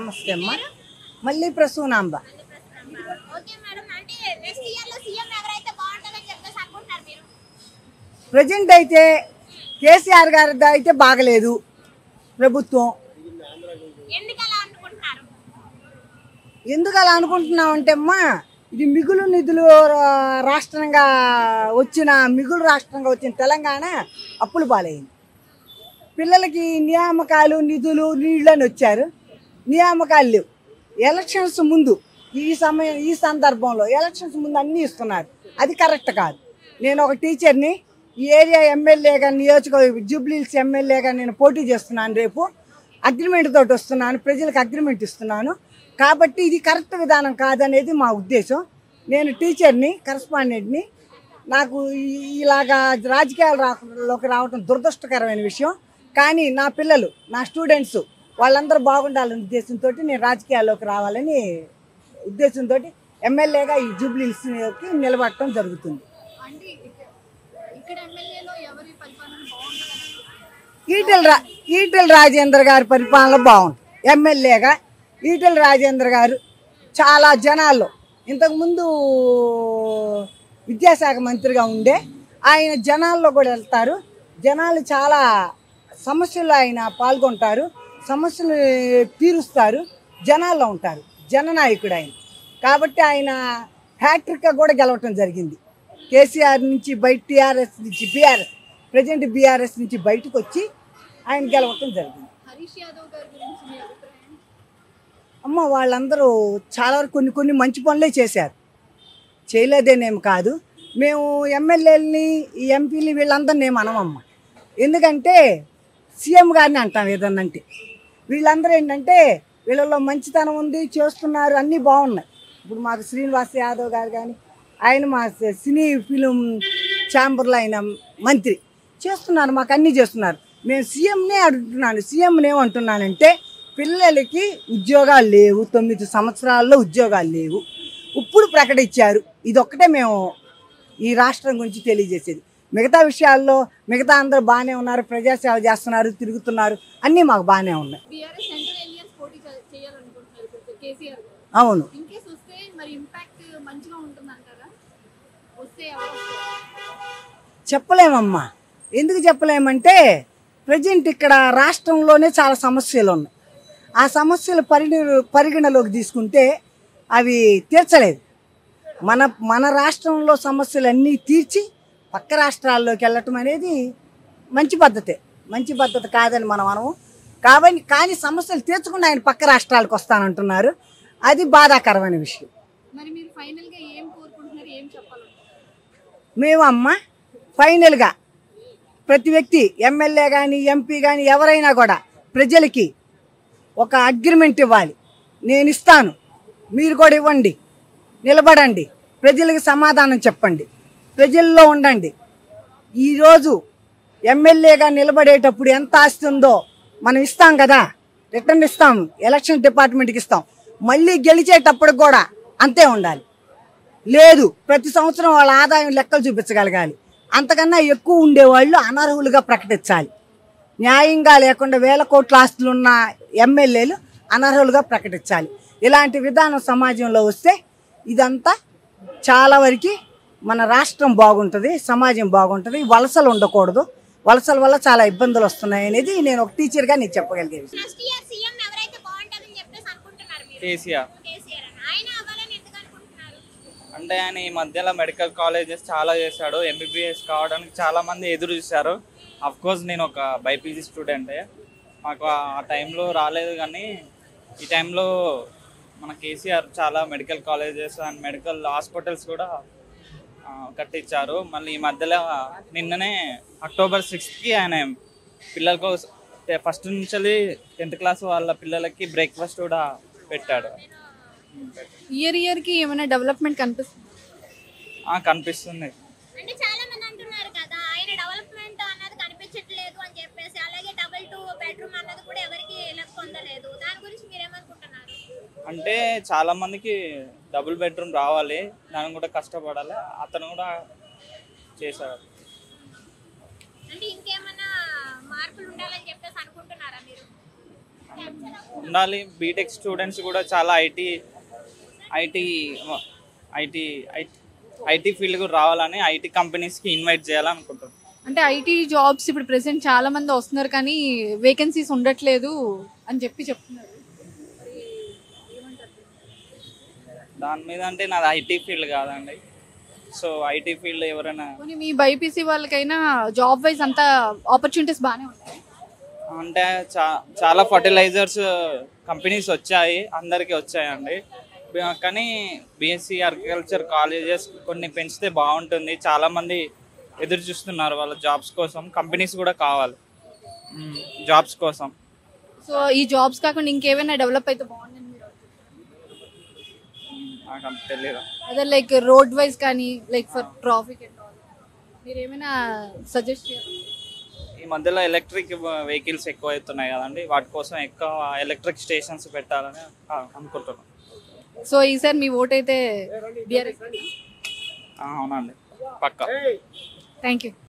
నమస్తే అమ్మా మళ్ళీ ప్రసూనాంబ ఓకే మేడం అంటే నెక్స్ట్ ఇయర్ లో సీఎం ఎవరైతే బాగుంటుందని చెప్పేసి అనుకుంటున్నారు మీరు ప్రజెంట్ అయితే కేసీఆర్ గారి అయితే బాగలేదు ప్రభుత్వం ఎందుకు అలా అనుకుంటున్నారు ఎందుకు అలా అనుకుంటున్నాం అంటే అమ్మా ఇది మిగులు నిధులు రా- రాష్ట్రంగా వచ్చిన మిగులు రాష్ట్రంగా వచ్చిన తెలంగాణ అప్పులు పాలైంది పిల్లలకి నియామకాలు నిధులు నీళ్ళని వచ్చారు నియామకాలు లేవు ఎలక్షన్స్ ముందు ఈ సమయం ఈ సందర్భంలో ఎలక్షన్స్ ముందు అన్నీ ఇస్తున్నారు అది కరెక్ట్ కాదు నేను ఒక టీచర్ని ఈ ఏరియా ఎమ్మెల్యేగా నియోజకవర్గ జూబ్లీల్స్ ఎమ్మెల్యేగా నేను పోటీ చేస్తున్నాను రేపు అగ్రిమెంట్ తోటి వస్తున్నాను ప్రజలకు అగ్రిమెంట్ ఇస్తున్నాను కాబట్టి ఇది కరెక్ట్ విధానం కాదనేది మా ఉద్దేశం నేను టీచర్ని కరస్పాండెంట్ని నాకు ఈ- ఇలాగా రాజకీయాలు రాలోకి రావడం దురదృష్టకరమైన విషయం కానీ నా పిల్లలు నా స్టూడెంట్స్ వాళ్ళందరూ బాగుండాలనే ఉద్దేశంతో నేను రాజకీయాల్లోకి రావాలని ఉద్దేశంతో ఎమ్మెల్యేగా ఈ జూబ్లీస్కి నిలబడటం జరుగుతుంది అంటే ఇక్కడ ఎమ్మెల్యేలో ఎవరి పరిపాలన బాగుంటుందని ఈటెల రా ఈటెల రాజేంద్ర గారి పరిపాలన బాగుంది ఎమ్మెల్యేగా ఈటెల రాజేంద్ర గారు చాలా జనాల్లో ఇంతకుముందు విద్యాశాఖ మంత్రిగా ఉండే ఆయన జనాల్లో కూడా వెళ్తారు జనాలు చాలా సమస్యలు ఆయన పాల్గొంటారు సమస్యలు తీరుస్తారు జనాల్లో ఉంటారు జననాయకుడు ఆయన కాబట్టి ఆయన హ్యాట్రిక్గా కూడా గెలవటం జరిగింది కేసీఆర్ నుంచి బయట టీఆర్ఎస్ నుంచి బీఆర్ఎస్ ప్రజెంట్ బీఆర్ఎస్ నుంచి బయటకు వచ్చి ఆయన గెలవటం జరిగింది హరీష్ యాదవ్ గారి గురించి మీ అభిప్రాయం అమ్మ వాళ్ళందరూ చాలా వరకు కొన్ని కొన్ని మంచి పనులే చేశారు చేయలేదేనేమి కాదు మేము ఎమ్మెల్యేలని ఈ ఎంపీని వీళ్ళందరినీ మేము అనమమ్మ ఎందుకంటే సీఎం గారిని అంటాం ఏదన్నంటే వీళ్ళందరూ ఏంటంటే వీళ్ళలో మంచితనం ఉంది చేస్తున్నారు అన్నీ బాగున్నాయి ఇప్పుడు మాకు శ్రీనివాస్ యాదవ్ గారు కానీ ఆయన మా సినీ ఫిలిం ఛాంబర్లో ఆయన మంత్రి చేస్తున్నారు మాకు అన్నీ చేస్తున్నారు మేము సీఎంనే అడుగుతున్నాను సీఎంని ఏమంటున్నానంటే పిల్లలకి ఉద్యోగాలు లేవు తొమ్మిది సంవత్సరాల్లో ఉద్యోగాలు లేవు ఇప్పుడు ప్రకటించారు ఇదొక్కటే మేము ఈ రాష్ట్రం గురించి తెలియజేసేది మిగతా విషయాల్లో మిగతా అందరూ బాగానే ఉన్నారు ప్రజాసేవ చేస్తున్నారు తిరుగుతున్నారు అన్నీ మాకు బాగానే ఉన్నాయి బీఆర్ఎస్ సెంట్రల్ ఎలియన్స్ పోటీ చే- చేయాలనుకుంటున్నారు ఇప్పుడు కేసీఆర్ గారు అవును ఇన్ కేస్ వస్తే మరి ఇంపాక్ట్ మంచిగా ఉంటుంది అంటారా వస్తే ఎవరు వస్తారు? చెప్పలేమమ్మా ఎందుకు చెప్పలేమంటే ప్రజెంట్ ఇక్కడ రాష్ట్రంలోనే చాలా సమస్యలు ఉన్నాయి ఆ సమస్యలు పరిగణ పరిగణలోకి తీసుకుంటే అవి తీర్చలేదు మన మన రాష్ట్రంలో సమస్యలన్నీ తీర్చి పక్క రాష్ట్రాల్లోకి వెళ్ళటం అనేది మంచి పద్ధతే మంచి పద్ధతి కాదని మనం అనము కాబట్టి కానీ సమస్యలు తీర్చకుండా ఆయన పక్క రాష్ట్రాలకు వస్తానంటున్నారు అది బాధాకరమైన విషయం మరి మీరు ఫైనల్ గా ఏం కోరుకుంటున్నారు ఏం చెప్పాలనుకుంటున్నారు మేము అమ్మ ఫైనల్గా ప్రతి వ్యక్తి ఎమ్మెల్యే కానీ ఎంపీ కానీ ఎవరైనా కూడా ప్రజలకి ఒక అగ్రిమెంట్ ఇవ్వాలి నేను ఇస్తాను మీరు కూడా ఇవ్వండి నిలబడండి ప్రజలకు సమాధానం చెప్పండి ప్రజల్లో ఉండండి ఈరోజు ఎమ్మెల్యేగా నిలబడేటప్పుడు ఎంత ఆస్తి ఉందో మనం ఇస్తాం కదా రిటర్న్ ఇస్తాం ఎలక్షన్ డిపార్ట్మెంట్కి ఇస్తాం మళ్ళీ గెలిచేటప్పుడు కూడా అంతే ఉండాలి లేదు ప్రతి సంవత్సరం వాళ్ళ ఆదాయం లెక్కలు చూపించగలగాలి అంతకన్నా ఎక్కువ ఉండేవాళ్ళు అనర్హులుగా ప్రకటించాలి న్యాయంగా లేకుండా వేల కోట్ల ఆస్తులు ఉన్న ఎమ్మెల్యేలు అనర్హులుగా ప్రకటించాలి ఇలాంటి విధానం సమాజంలో వస్తే ఇదంతా చాలా వరకు మన రాష్ట్రం బాగుంటుంది సమాజం బాగుంటుంది వలసలు ఉండకూడదు వలసల వల్ల చాలా ఇబ్బందులు వస్తున్నాయి అనేది నేను ఒక టీచర్గా నేను చెప్పగలిగే విషయం నెక్స్ట్ ఇయర్ సీఎం ఎవరైతే బాగుంటుందని చెప్పేసి అనుకుంటున్నారు మీరు కేసీఆర్ కేసీఆర్ అని ఆయన అవ్వాలని ఎందుకు అనుకుంటున్నారు అంటే ఆయన ఈ మధ్యలో మెడికల్ కాలేజెస్ చాలా చేశాడు ఎంబీబీఎస్ కావడానికి చాలా మంది ఎదురు చూశారు అఫ్ కోర్స్ నేను ఒక బైపీజీ స్టూడెంటే మాకు ఆ టైంలో రాలేదు కానీ ఈ టైంలో మన కేసీఆర్ చాలా medical colleges and medical hospitals కూడా ఆ, కట్టించారు మళ్ళీ ఈ మధ్యలో నిన్ననే అక్టోబర్ సిక్స్త్కి ఆయన పిల్లలకు ఫస్ట్ నుంచి టెన్త్ క్లాస్ వాళ్ళ పిల్లలకి బ్రేక్ఫాస్ట్ కూడా పెట్టాడు ఇయర్ ఇయర్ కి ఏమైనా డెవలప్మెంట్ కనిపిస్తుంది ఆ, కనిపిస్తుంది అంటే చాలా మంది అంటున్నారు కదా ఆయన డెవలప్మెంట్ అన్నది కనిపించట్లేదు అని చెప్పేసి అలాగే డబుల్ టూ బెడ్రూమ్ అన్నది కూడా ఎవరికి లెక్క పొందలేదు దాని గురించి మీరేమనుకుంటున్నారు అంటే చాలా మందికి డబుల్ బెడ్రూమ్ రావాలి దానికి కూడా కష్టపడాలి అతను కూడా చేశాడు అంటే ఇంకేమన్నా మార్పులు ఉండాలని చెప్పేసి అనుకుంటున్నారా మీరు ఉండాలి బీటెక్ స్టూడెంట్స్ కూడా చాలా IT IT IT IT field కూడా రావాలని ఐటీ కంపెనీస్కి ఇన్వైట్ చేయాలనుకుంటున్నాను అంటే ఐటీ జాబ్స్ ఇప్పుడు ప్రెసెంట్ చాలా మంది వస్తున్నారు కానీ వేకెన్సీస్ ఉండట్లేదు అని చెప్పి చెప్తున్నారు దాని మీద అంటే నాది ఐటీ ఫీల్డ్ కాదండి సో ఐటీ ఫీల్డ్ ఎవరైనా పోనీ మీ బైపీసీ వాళ్ళకైనా జాబ్ వైజ్ అంతా ఆపర్చునిటీస్ బాగానే ఉంటాయి అంటే చా చాలా ఫర్టిలైజర్స్ కంపెనీస్ వచ్చాయి అందరికీ వచ్చాయండి బ- కానీ బీఎస్సీ అగ్రికల్చర్ కాలేజెస్ కొన్ని పెంచితే బాగుంటుంది చాలామంది ఎదురు చూస్తున్నారు వాళ్ళ జాబ్స్ కోసం కంపెనీస్ కూడా కావాలి జాబ్స్ కోసం సో ఈ జాబ్స్ కాకుండా ఇంకేమైనా డెవలప్ అయితే బాగుందని మీరు నాకు అంత తెలియదు అదే లైక్ రోడ్ వైజ్ కానీ like for traffic and all మీరు ఏమైనా సజెస్ట్ చేయాలి ఈ మధ్యలో ఎలక్ట్రిక్ వెహికల్స్ ఎక్కువ అవుతున్నాయి కదండి వాటి కోసం ఎక్కువ ఎలక్ట్రిక్ స్టేషన్స్ పెట్టాలని ఆ, అనుకుంటున్నాను సో ఈసారి మీ ఓట్ అయితే బీఆర్ఎస్ ఆ, అవునండి పక్కా థ్యాంక్ యూ